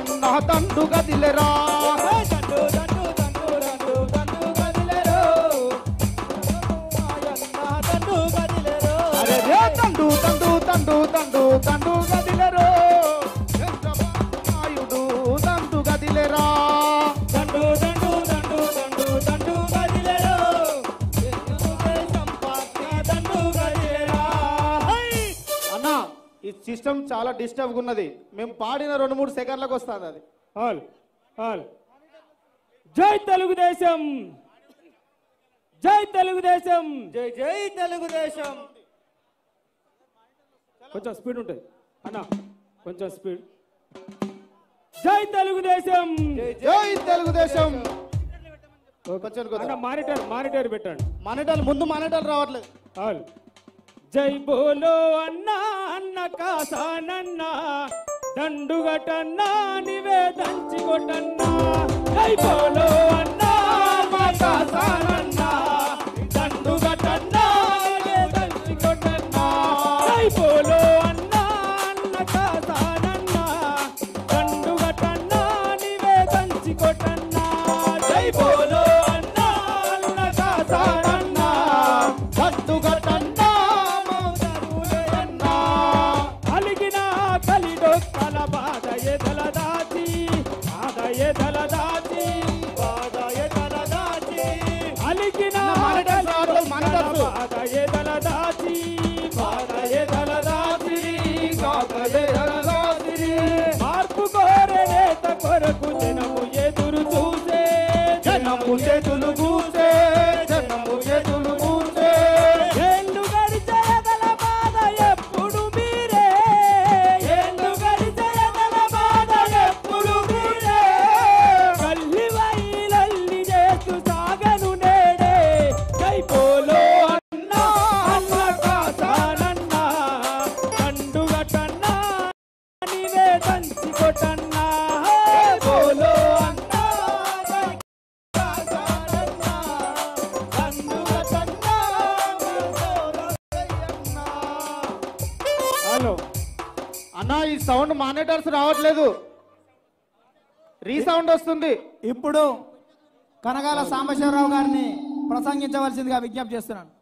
మాయన్న దండు గదిలెరా దండు దండు దండు దండు దండు కదిలేరు మాయన్న దండు కదిలేరు అరే రే దండు దండు దండు దండు దండు గదిలెరో చంద్రబాబు నాయుడు దండు గదిలెరా దండు దండు దండు దండు దండు కదిలేరు తెలుగుదేశం పార్టీ దండు కదిలేరా అన్న ఈ సిస్టమ్ చాలా డిస్టర్బ్ ఉన్నది మేము పాడిన రెండు మూడు సెకండ్లకు వస్తుంది అది ఆల్ ఆల్ జై తెలుగుదేశం జై తెలుగుదేశం జై జై తెలుగుదేశం కొంచెం స్పీడ్ ఉంటుంది అన్న కొంచెం స్పీడ్ జై తెలుగుదేశం జై తెలుగుదేశం కొంచెం అన్న మానిటర్ మానిటర్ పెట్టండి మానేటాలు ముందు మానేటాలు రావట్లేదు ఆల్ జై బోలో అన్నా అన్న కాసానన్నా దండుగటన్నా నివేదంచి కొట్టన్నా జై బోలో అన్నా మా కాసానన్నా దండుగటన్నా నివేదంచి కొట్టన్నా జై బోలో అన్నా అన్న కాసానన్నా దండుగటన్నా నివేదంచి కొట్టన్నా జై బోలో అన్నా అన్న కాసానన్నా కట్టుగట్టన్నా మౌనరులేయన్నా. అలిగిన కలిడొక్కల బాధ ఎదల దాచి బాధ ఎదల దాచి బాధ ఎదల దాచి అలిగిన మానిటర్స్ రావట్లేదు, మానిటర్స్. బాధ ఎదల దాచి బాధ ఎదల దాచి బాధ ఎదల దాచి మార్పు కోరే నేత కొరకు జనము ఎదురు చూసే జనము చేతులు కూసే జనము చేతులు కూసే ఏళ్ళు గడిచే ఎదల బాధ ఎప్పుడు మీరే ఏళ్ళు గడిచే ఎదల బాధ ఎప్పుడు మీరే కల్లి వైలల్లి చేస్తూ సాగను నేడే జై పోలో అన్నా అన్న కాసానన్నా కండుగటన్నా నీవే దంచి కొట్టన్నా హే పోలో అన్నా జై కాసానన్నా కండుగటన్నా హలో అన్న ఈ సౌండ్ మానిటర్స్ రావట్లేదు రీసౌండ్ వస్తుంది ఇప్పుడు కనగాల సాంబశివరావు గారిని ప్రసంగించవలసిందిగా విజ్ఞప్తి చేస్తున్నాను